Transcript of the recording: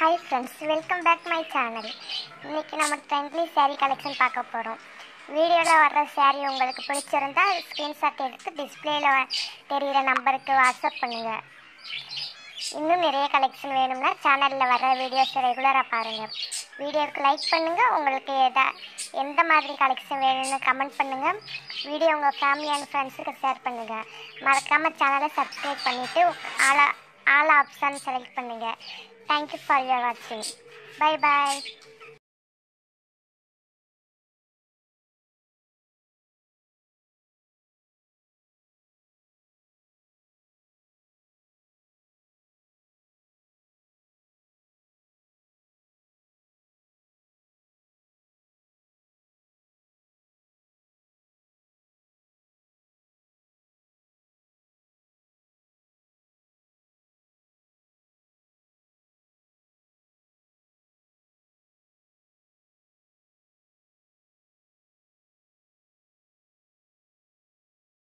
hi friends welcome back my channel இன்றைக்கி நம்ம ட்ரெண்ட்லி saree collection பார்க்க போகிறோம் வீடியோவில் வர்ற saree உங்களுக்கு பிடிச்சிருந்தா ஸ்க்ரீன்ஷாட் எடுத்து டிஸ்பிளேயில் தெரிகிற நம்பருக்கு வாட்ஸ்அப் பண்ணுங்கள் இன்னும் நிறைய கலெக்ஷன் வேணும்னா சேனலில் வர வீடியோஸை ரெகுலராக பாருங்கள் வீடியோவுக்கு லைக் பண்ணுங்கள் உங்களுக்கு எதா எந்த மாதிரி கலெக்ஷன் வேணும்னு கமெண்ட் பண்ணுங்கள் வீடியோ உங்கள் ஃபேமிலி அண்ட் ஃப்ரெண்ட்ஸுக்கு ஷேர் பண்ணுங்கள் மறக்காமல் சேனலை சப்ஸ்கிரைப் பண்ணிவிட்டு ஆல் ஆல் ஆப்ஷன் செலக்ட் பண்ணுங்கள் தேங்க்யூ ஃபார் யுவர் வாட்சிங் பை பாய்